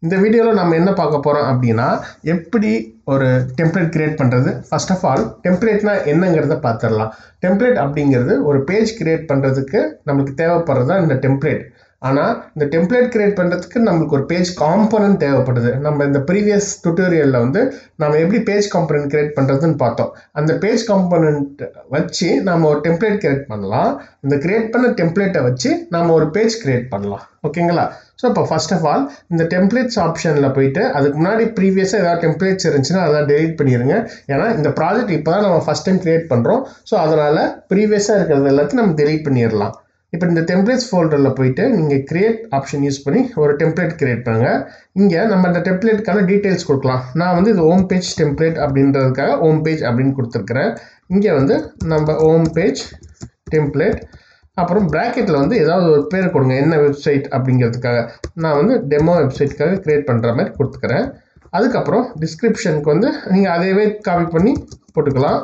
இந்த வீடியோவில் நம்ம என்ன பார்க்க போகிறோம் அப்படின்னா எப்படி ஒரு டெம்ப்ளேட் கிரியேட் பண்ணுறது ஃபர்ஸ்ட் ஆஃப் ஆல் டெம்ப்ளேட்னா என்னங்கிறத பார்த்துடலாம் டெம்ப்ளேட் அப்படிங்கிறது ஒரு பேஜ் கிரியேட் பண்ணுறதுக்கு நம்மளுக்கு தேவைப்படுறது தான் இந்த டெம்ப்ளேட் ஆனால் இந்த டெம்ப்ளேட் கிரியேட் பண்ணுறதுக்கு நம்மளுக்கு ஒரு பேஜ் காம்பனன்ட் தேவைப்படுது நம்ம இந்த ப்ரீவியஸ் டுட்டோரியலில் வந்து நம்ம எப்படி பேஜ் காம்பனன்ட் கிரியேட் பண்ணுறதுன்னு பார்த்தோம் அந்த பேஜ் காம்பனன்ட் வச்சு நம்ம ஒரு டெம்ப்ளேட் கிரியேட் பண்ணலாம் இந்த கிரியேட் பண்ண டெம்ப்ளேட்டை வச்சு நம்ம ஒரு பேஜ் கிரியேட் பண்ணலாம் ஓகேங்களா ஸோ இப்போ ஃபர்ஸ்ட் ஆஃப் ஆல் இந்த டெம்ப்ளேட்ஸ் ஆப்ஷனில் போயிட்டு அதுக்கு முன்னாடி ப்ரீவியஸாக ஏதாவது டெம்ப்ளேட்ஸ் இருந்துச்சுன்னா அதெல்லாம் டெலிட் பண்ணிடுங்க ஏன்னா இந்த ப்ராஜெக்ட் இப்போ தான் நம்ம ஃபஸ்ட் டைம் கிரியேட் பண்ணுறோம் ஸோ அதனால் ப்ரீவியஸாக இருக்கிறது எல்லாத்தையும் நம்ம டெலிட் பண்ணிடலாம் இப்போ இந்த டெம்ப்ளேட்ஸ் ஃபோல்டரில் போயிட்டு நீங்கள் கிரியேட் ஆப்ஷன் யூஸ் பண்ணி ஒரு டெம்ப்ளேட் கிரியேட் பண்ணுங்கள் இங்கே நம்ம அந்த டெம்ப்ளேட்டுக்கான டீட்டெயில்ஸ் கொடுக்கலாம் நான் வந்து இது ஹோம் பேஜ் டெம்ப்ளேட் அப்படின்றதுக்காக ஹோம் பேஜ் அப்படின்னு கொடுத்துருக்குறேன் இங்கே வந்து நம்ம ஹோம் பேஜ் டெம்ப்ளேட் அப்புறம் ப்ராக்கெட்டில் வந்து ஏதாவது ஒரு பேர் கொடுங்க என்ன வெப்சைட் அப்படிங்கிறதுக்காக நான் வந்து டெமோ வெப்சைட்டுக்காக க்ரியேட் பண்ணுற மாதிரி கொடுத்துக்கிறேன் அதுக்கப்புறம் டிஸ்கிரிப்ஷனுக்கு வந்து நீங்கள் அதையவே காப்பி பண்ணி போட்டுக்கலாம்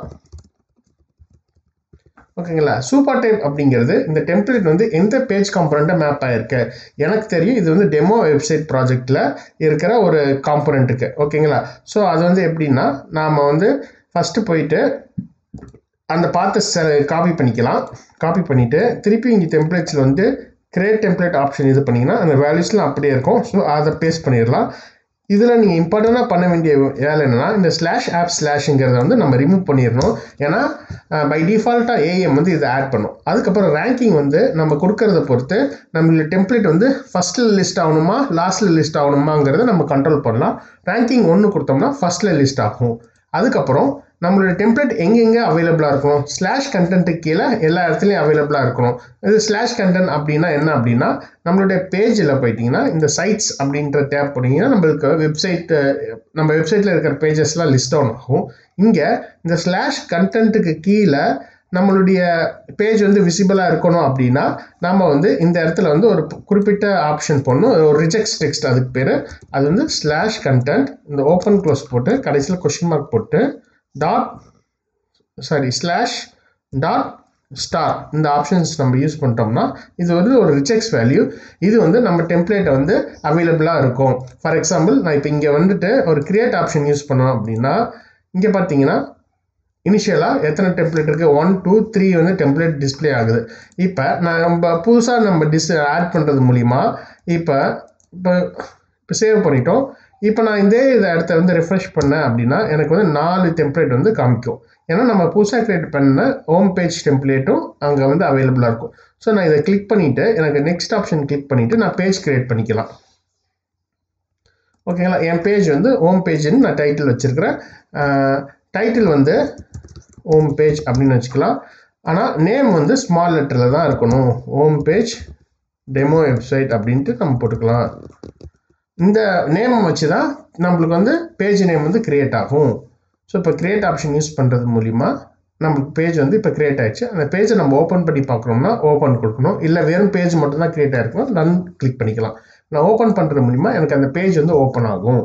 ஓகேங்களா சூப்பர் டைப் அப்படிங்கிறது இந்த டெம்ப்ளேட் வந்து எந்த பேஜ் காம்பனண்ட்டாக மேப் ஆகிருக்கு எனக்கு தெரியும் இது வந்து டெமோ வெப்சைட் ப்ராஜெக்டில் இருக்கிற ஒரு காம்பனண்ட்டுக்கு ஓகேங்களா ஸோ அது வந்து எப்படின்னா நாம் வந்து ஃபஸ்ட்டு போயிட்டு அந்த பார்த்து காப்பி பண்ணிக்கலாம் காப்பி பண்ணிவிட்டு திருப்பி இங்கே டெம்ப்ளேட்ஸில் வந்து கிரியேட் டெம்ப்ளேட் ஆப்ஷன் இது பண்ணிங்கன்னா அந்த வேல்யூஸ்லாம் அப்படியே இருக்கும் ஸோ அதை பேஸ்ட் பண்ணிடலாம் இதில் நீங்கள் இம்பார்ட்டண்ட்டாக பண்ண வேண்டிய வேலை என்னென்னா இந்த ஸ்லாஷ் ஆப் ஸ்லாஷுங்கிறத வந்து நம்ம ரிமூவ் பண்ணிடணும் ஏன்னா பை டிஃபால்ட்டாக ஏஎம் வந்து இதை ஆட் பண்ணும் அதுக்கப்புறம் ரேங்கிங் வந்து நம்ம கொடுக்கறத பொறுத்து நம்மளோட டெம்ப்ளேட் வந்து ஃபஸ்ட்டில் லிஸ்ட் ஆகணுமா லாஸ்ட்டில் லிஸ்ட் ஆகணுமாங்கிறத நம்ம கண்ட்ரோல் பண்ணலாம் ரேங்கிங் ஒன்று கொடுத்தோம்னா ஃபஸ்ட்டில் லிஸ்ட் ஆகும் அதுக்கப்புறம் நம்மளோட டெம்ப்ளேட் எங்கெங்கே அவைலபிளாக இருக்கணும் ஸ்லாஷ் கண்டென்ட்டுக்கு கீழே எல்லா இடத்துலையும் அவைலபிளாக இருக்கணும் இது ஸ்லாஷ் கண்டென்ட் அப்படின்னா என்ன அப்படின்னா நம்மளுடைய பேஜில் போயிட்டீங்கன்னா இந்த சைட்ஸ் அப்படின்ற டேப் போனீங்கன்னா நம்மளுக்கு வெப்சைட் நம்ம வெப்சைட்டில் இருக்கிற பேஜஸ்லாம் லிஸ்ட் ஆன் ஆகும் இங்கே இந்த ஸ்லாஷ் கண்டென்ட்டுக்கு கீழே நம்மளுடைய பேஜ் வந்து விசிபிளாக இருக்கணும் அப்படின்னா நம்ம வந்து இந்த இடத்துல வந்து ஒரு குறிப்பிட்ட ஆப்ஷன் போடணும் ஒரு ரிஜெக்ட்ஸ் டெக்ஸ்ட் அதுக்கு பேர் அது வந்து ஸ்லாஷ் கண்டென்ட் இந்த ஓப்பன் க்ளோஸ் போட்டு கடைசியில் கொஷின் மார்க் போட்டு dot sorry slash dot star இந்த ஆப்ஷன்ஸ் நம்ம யூஸ் பண்ணிட்டோம்னா இது வந்து ஒரு ரிஜெக்ட்ஸ் வேல்யூ இது வந்து நம்ம டெம்ப்ளேட்டை வந்து அவைலபிளாக இருக்கும் ஃபார் எக்ஸாம்பிள் நான் இப்போ இங்கே வந்துட்டு ஒரு கிரியேட் ஆப்ஷன் யூஸ் பண்ணோம் அப்படின்னா இங்கே பார்த்தீங்கன்னா இனிஷியலாக எத்தனை டெம்ப்ளேட் இருக்குது ஒன் டூ த்ரீ வந்து டெம்ப்ளேட் டிஸ்பிளே ஆகுது இப்போ நான் நம்ம புதுசாக நம்ம டிஸ் ஆட் பண்ணுறது மூலிமா இப்போ இப்போ இப்போ சேவ் பண்ணிட்டோம் இப்போ நான் இதே இதை இடத்த வந்து ரெஃப்ரெஷ் பண்ணேன் அப்படின்னா எனக்கு வந்து நாலு டெம்ப்ளேட் வந்து காமிக்கும் ஏன்னா நம்ம புதுசாக க்ரியேட் பண்ண ஹோம் பேஜ் டெம்ப்ளேட்டும் அங்கே வந்து அவைலபிளாக இருக்கும் ஸோ நான் இதை கிளிக் பண்ணிவிட்டு எனக்கு நெக்ஸ்ட் ஆப்ஷன் கிளிக் பண்ணிவிட்டு நான் பேஜ் க்ரியேட் பண்ணிக்கலாம் ஓகேங்களா என் பேஜ் வந்து ஹோம் பேஜ்னு நான் டைட்டில் வச்சுருக்கிறேன் டைட்டில் வந்து ஹோம் பேஜ் அப்படின்னு வச்சுக்கலாம் ஆனால் நேம் வந்து ஸ்மால் லெட்டரில் தான் இருக்கணும் ஹோம் பேஜ் டெமோ வெப்சைட் அப்படின்ட்டு நம்ம போட்டுக்கலாம் இந்த நேம் வச்சு தான் நம்மளுக்கு வந்து பேஜ் நேம் வந்து க்ரியேட் ஆகும் ஸோ இப்போ க்ரியேட் ஆப்ஷன் யூஸ் பண்ணுறது மூலிமா நம்மளுக்கு பேஜ் வந்து இப்போ க்ரியேட் ஆயிடுச்சு அந்த பேஜை நம்ம ஓப்பன் பண்ணி பார்க்குறோம்னா ஓப்பன் கொடுக்கணும் இல்லை வெறும் பேஜ் மட்டும் தான் க்ரியேட் ஆகிருக்கணும் நன் கிளிக் பண்ணிக்கலாம் நான் ஓப்பன் பண்ணுறது மூலிமா எனக்கு அந்த பேஜ் வந்து ஓப்பன் ஆகும்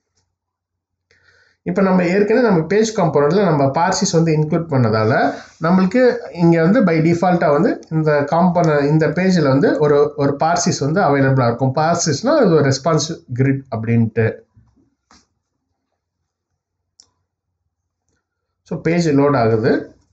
இப்போ நம்ம ஏற்கனவே நம்ம பேஜ் காம்பனண்ட்டில் நம்ம பார்சிஸ் வந்து இன்க்ளூட் பண்ணதால் நம்மளுக்கு இங்கே வந்து பை டிஃபால்ட்டாக வந்து இந்த காம்பன இந்த பேஜில் வந்து ஒரு ஒரு பார்சிஸ் வந்து அவைலபிளாக இருக்கும் பார்சிஸ்னால் அது ஒரு ரெஸ்பான்ஸ் கிரிட் அப்படின்ட்டு ஸோ பேஜ் லோட் ஆகுது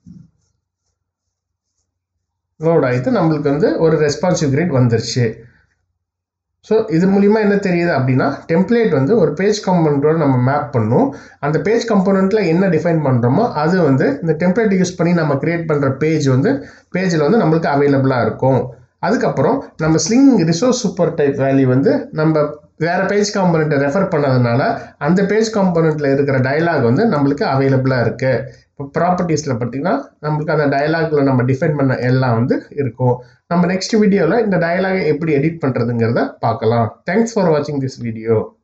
லோட் ஆகிட்டு நம்மளுக்கு வந்து ஒரு ரெஸ்பான்சிவ் கிரிட் வந்துருச்சு ஸோ இது மூலிமா என்ன தெரியுது அப்படின்னா டெம்ப்ளேட் வந்து ஒரு பேஜ் கம்பனண்ட்டோட நம்ம மேப் பண்ணும் அந்த பேஜ் கம்பனண்ட்டில் என்ன டிஃபைன் பண்ணுறோமோ அது வந்து இந்த டெம்ப்ளேட் யூஸ் பண்ணி நம்ம க்ரியேட் பண்ணுற பேஜ் வந்து பேஜில் வந்து நம்மளுக்கு அவைலபிளாக இருக்கும் அதுக்கப்புறம் நம்ம sling resource super type value வந்து நம்ம வேறு பேஜ் காம்பனண்ட்டை ரெஃபர் பண்ணதுனால அந்த பேஜ் காம்பனண்ட்டில் இருக்கிற டயலாக் வந்து நம்மளுக்கு அவைலபிளாக இருக்குது இப்போ ப்ராப்பர்ட்டிஸில் பார்த்தீங்கன்னா நம்மளுக்கு அந்த டயலாகில் நம்ம டிஃபைன் பண்ண எல்லாம் வந்து இருக்கும் நம்ம நெக்ஸ்ட் வீடியோவில் இந்த டயலாகை எப்படி எடிட் பண்ணுறதுங்கிறத பார்க்கலாம் தேங்க்ஸ் ஃபார் வாட்சிங் திஸ் வீடியோ